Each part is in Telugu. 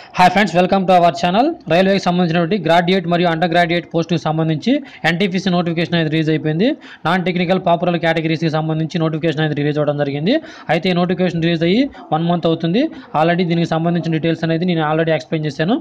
hi friends welcome to our channel రైల్వేకి సంబంధించినటువంటి గ్రాడ్యుయేట్ మరియు అండర్ గ్రాడ్యుయేట్ పోస్టుకి సంబంధించి ఎన్టీపీసీ నోటిఫికేషన్ అనేది రిలీజ్ అయిపోయింది నాన్ టెక్నికల్ పాపులర్ కేటగిరీస్కి సంబంధించి నోటిఫికేషన్ అనేది రిలీజ్ అవ్వడం జరిగింది అయితే ఈ నోటిఫికేషన్ రిలీజ్ అయ్యి వన్ మంత్ అవుతుంది ఆల్రెడీ దీనికి సంబంధించిన డీటెయిల్స్ అనేది నేను ఆల్రెడీ ఎక్స్ప్లెయిన్ చేశాను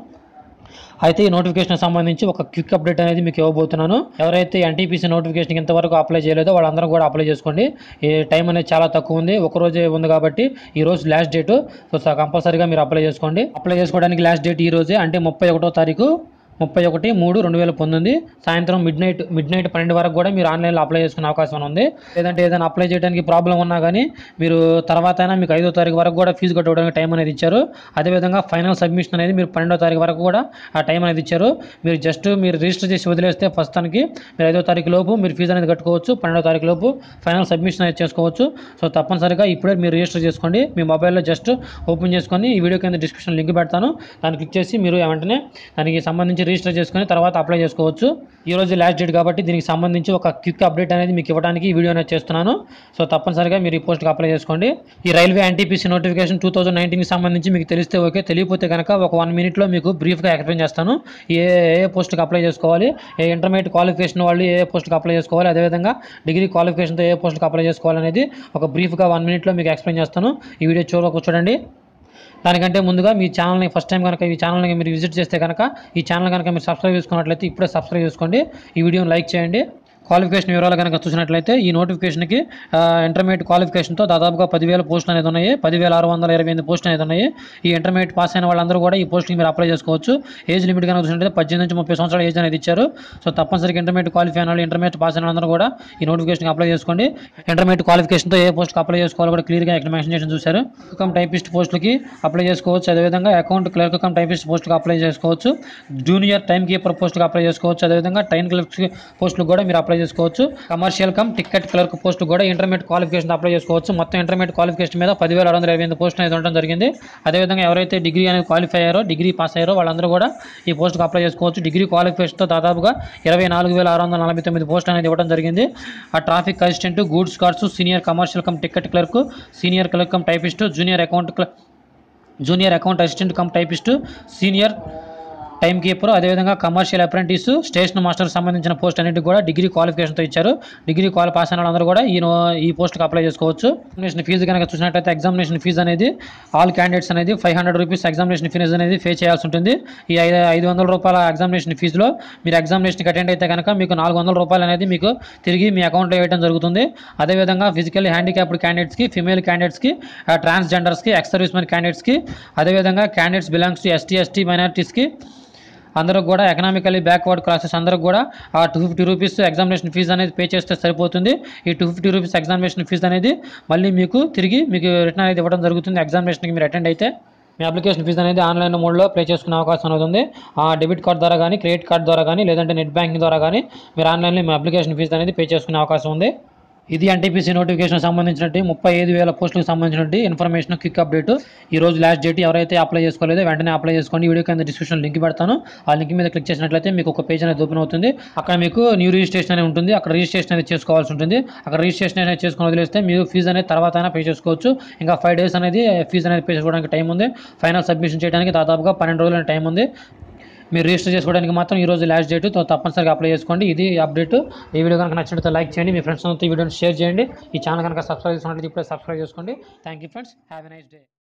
అయితే ఈ నోటిఫికేషన్ సంబంధించి ఒక క్విక్ అప్డేట్ అనేది మీకు ఇవ్వబోతున్నాను ఎవరైతే ఎన్టీపీసీ నోటిఫికేషన్ ఇంతవరకు అప్లై చేయలేదో వాళ్ళందరూ కూడా అప్లై చేసుకోండి ఈ టైం అనేది చాలా తక్కువ ఉంది ఒక రోజే ఉంది కాబట్టి ఈ రోజు లాస్ట్ డేట్ సో కంపల్సరీగా మీరు అప్లై చేసుకోండి అప్లై చేసుకోవడానికి లాస్ట్ డేట్ ఈ రోజే అంటే ముప్పై ఒకటో తారీఖు ముప్పై ఒకటి మూడు రెండు వేల పంతొమ్మిది సాయంత్రం మిడ్ నైట్ మిడ్ నైట్ పన్నెండు వరకు కూడా మీరు ఆన్లైన్లో అప్లై చేసుకునే అవకాశం ఉంది లేదంటే ఏదైనా అప్లై చేయడానికి ప్రాబ్లం ఉన్నా కానీ మీరు తర్వాత అయినా మీకు ఐదో తారీఖు వరకు కూడా ఫీజు కట్టుకోవడానికి టైం అనేది ఇచ్చారు అదేవిధంగా ఫైనల్ సబ్మిషన్ అనేది మీరు పన్నెండో తారీఖు వరకు కూడా ఆ టైం అనేది ఇచ్చారు మీరు జస్ట్ మీరు రిజిస్టర్ చేసి వదిలేస్తే ప్రస్తుతానికి మీరు ఐదో తారీఖు లోపు మీరు ఫీజు అనేది కట్టుకోవచ్చు పన్నెండో తారీఖు లోపు ఫైనల్ సబ్మిషన్ అనేది చేసుకోవచ్చు సో తప్పనిసరిగా ఇప్పుడే మీరు రిజిస్టర్ చేసుకోండి మీ మొబైల్లో జస్ట్ ఓపెన్ చేసుకొని ఈ వీడియో కింద డిస్క్రిప్షన్ లింక్ పెడతాను దాన్ని క్లిక్ చేసి మీరు వెంటనే దానికి సంబంధించి రిజిస్టర్ చేసుకొని తర్వాత అప్లై చేసుకోవచ్చు ఈ రోజు లాస్ట్ డేట్ కాబట్టి దీనికి సంబంధించి ఒక క్విక్ అప్డేట్ అనేది మీకు ఇవ్వడానికి ఈ వీడియో అనేది చేస్తున్నాను సో తప్పనిసరిగా మీరు ఈ పోస్ట్కి అప్లై చేసుకోండి ఈ railway NTPC notification two thousand నైన్టీన్కి సంబంధించి మీకు తెలిస్తే ఓకే తెలియకపోతే కనుక ఒక వన్ మినిట్లో మీకు బ్రీఫ్గా ఎక్స్ప్లెయిన్ చేస్తాను ఏ ఏ పోస్ట్కి అప్లై చేసుకోవాలి ఏ ఇంటర్మీడియట్ క్వాలిఫికేషన్ వాళ్ళు ఏ పోస్ట్కి అప్లై చేసుకోవాలి అదేవిధంగా డిగ్రీ క్వాలిఫికేషన్తో ఏ పోస్ట్కి అప్లై చేసుకోవాలి అనేది ఒక బ్రీఫ్గా వన్ మినిట్లో మీకు ఎక్స్ప్లెయిన్ చేస్తాను ఈ వీడియో చూడ చూడండి దానికంటే ముందుగా మీ ఛానల్ని ఫస్ట్ టైం కనుక ఈ ఛానల్ని మీరు విజిట్ చేస్తే కనుక ఈ ఛానల్ కనుక మీరు సబ్స్క్రైబ్ చేసుకున్నట్లయితే ఇప్పుడే సబ్స్క్రైబ్ చేసుకోండి ఈ వీడియోని లైక్ చేయండి క్వాలిఫికేషన్ వివరాలు కనుక చూసినట్లయితే ఈ నోటిఫికేషన్కి ఇంటర్మీడియట్ క్వాలిఫికేషన్తో దాదాపుగా పదివేల పోస్టులు అనేది ఉన్నాయి పదివేల ఆరు వందల ఇరవై ఎనిమిది పోస్టులు అనేది ఉన్నాయి ఈ ఇంటర్మీడియట్ పాస్ అయిన వాళ్ళందరూ కూడా ఈ పోస్టుకి మీరు అప్లై చేసుకోవచ్చు ఏజ్ లిమిట్ కనుక చూసినట్లయితే పద్దెనిమిది నుంచి ముప్పై సంవత్సరాల ఏజ్ అనేది ఇచ్చారు సో తప్పనిసరిగా ఇంటర్మీడియట్ క్వాలిఫై అయిన వాళ్ళు ఇంటర్మీడియట్ పాస్ అయిన వాళ్ళందరూ కూడా ఈ నోటిఫికేషన్కి అప్లై చేసుకోండి ఇంటర్మీడియట్ క్వాలిఫికేషన్తో ఏ పోస్ట్కి అప్లై చేసుకోవాలో కూడా క్లియర్గా ఇక్కడ మెన్షన్ చేసి చూశారు కమ్ టైపిస్ట్ పోస్టులకి అప్లై చేసుకోవచ్చు అదేవిధంగా అకౌంట్ క్లర్క్ కమ్ టైపిస్ట్ పోస్టుకి అప్లై చేసుకోవచ్చు జూనియర్ టైం కీపర్ పోస్టుకి అప్లై చేసుకోవచ్చు అదేవిధంగా ట్రైన్ క్లర్క్ పోస్టులకు కూడా మీరు అప్లై చేసుకోవచ్చు commercial cum ticket clerk post కూడా ఇంటర్మీడియట్ క్వాలిఫికేషన్ అప్లై చేసుకోవచ్చు మొత్తం ఇంటర్మీడియట్ క్వాలిఫికేషన్ మీద పదివేల ఆరు వందల ఇరవై ఎనిమిది పోస్ట్ అనేది ఉండడం జరిగింది అదేవిధంగా ఎవరైతే డిగ్రీ అనేది క్వాలిఫై అయ్యారో డిగ్రీ పాస్ అయ్యారో వాళ్ళందరూ కూడా ఈ పోస్ట్కి అప్లై చేసుకోవచ్చు డిగ్రీ క్వాలిఫికేషన్తో దాదాపుగా ఇరవై నాలుగు వేల ఆరు వందల నలభై తొమ్మిది పోస్ట్ అనేది ఇవ్వడం జరిగింది ఆ traffic assistant goods guards senior commercial cum ticket clerk senior clerk cum typist junior account క్ల junior account assistant cum typist senior time keeper అదేవిధంగా కమర్షియల్ అప్రెంటిస్ స్టేషన్ మాస్టర్ సంబంధించిన పోస్ట్ అన్నిటికి కూడా డిగ్రీ క్వాలిఫికేషన్తో ఇచ్చారు డిగ్రీ క్వాలి పాస్ అయిన వాళ్ళందరూ కూడా ఈ నో- ఈ పోస్ట్కి అప్లై చేసుకోవచ్చు ఎగ్జామినేషన్ ఫీజు కనుక చూసినట్లయితే ఎగ్జామినేషన్ ఫీజు అనేది ఆల్ క్యాండిడేట్స్ అనేది five hundred rupees examination fee అనేది పే చేయాల్సి ఉంటుంది ఈ ఐదు ఐదు వందల రూపాయల ఎగ్జామినేషన్ ఫీజులో మీరు ఎగ్జామినేషన్కి అటెండ్ అయితే కనుక మీకు నాలుగు వందల రూపాయలు అనేది మీకు తిరిగి మీ అకౌంట్లో వేయడం జరుగుతుంది అదేవిధంగా ఫిజికల్లీ హ్యాండిక్యాప్డ్ క్యాండిడేట్స్కి ఫిమేల్ క్యాండిడేట్స్కి ట్రాన్స్జెండర్స్కి ఎక్స్ సర్వీస్ మెన్ క్యాండిడేట్స్కి అదేవిధంగా candidates belongs to ST ST మైనారిటీస్కి అందరూ కూడా ఎకనామికలీ బ్యాక్వర్డ్ క్లాసెస్ అందరూ కూడా ఆ two fifty rupees examination fee అనేది పే చేస్తే సరిపోతుంది ఈ two fifty rupees examination fee అనేది మళ్ళీ మీకు తిరిగి మీకు రిటర్న్ అనేది ఇవ్వడం జరుగుతుంది ఎగ్జామినేషన్కి మీరు అటెండ్ అయితే మీ అప్లికేషన్ ఫీజు అనేది ఆన్లైన్ మోడ్లో పే చేసుకునే అవకాశం అనేది ఉంది ఆ డెబిట్ కార్డ్ ద్వారా కానీ క్రెడిట్ కార్డ్ ద్వారా కానీ లేదంటే నెట్ బ్యాంకింగ్ ద్వారా కానీ మీరు ఆన్లైన్లో మీ అప్లికేషన్ ఫీజు అనేది పే చేసుకునే అవకాశం ఉంది ఇది ఎన్టీపీసీ నోటిఫికేషన్ సంబంధించినట్టు ముప్పై ఐదు వేల పోస్టులకు సంబంధించినట్టు ఇన్ఫర్మేషన్ క్విక్ అప్డేట్ ఈ రోజు లాస్ట్ డేట్ ఎవరైతే అప్లై చేసుకోలేదో వెంటనే అప్లై చేసుకోండి వీడియో కింద డిస్క్రిప్షన్ లింక్ పెడతాను ఆ లింక్ మీద క్లిక్ చేసినట్లయితే మీకు ఒక పేజ్ అనేది ఓపెన్ అవుతుంది అక్కడ మీకు న్యూ రిజిస్ట్రేషన్ అనేది ఉంటుంది అక్కడ రిజిస్ట్రేషన్ అనేది చేసుకోవాల్సి ఉంటుంది అక్కడ రిజిస్ట్రేషన్ అనేది చేసుకుని వదిలేస్తే మీరు ఫీజు అనేది తర్వాత అయినా పే చేసుకోవచ్చు ఇంకా ఫైవ్ డేస్ అనేది ఫీజు అనేది పే చేసుకోవడానికి టైం ఉంది ఫైనల్ సబ్మిషన్ చేయడానికి దాదాపుగా పన్నెండు రోజుల టైం ఉంది మీరు రిజిస్టర్ చేసుకోవడానికి మాత్రం ఈ రోజు లాస్ట్ డేట్ తో తప్పనిసరిగా అప్లై చేసుకోండి ఇది అప్డేట్ ఈ వీడియో కనుక నచ్చినట్లయితే లైక్ చేయండి మీ ఫ్రెండ్స్ ఈ వీడియోని షేర్ చేయండి ఈ ఛానల్ కనుక సబ్స్క్రైబ్ చేసుకున్నట్లయితే ఇప్పుడే సబ్స్క్రైబ్ చేసుకోండి thank you friends have a nice day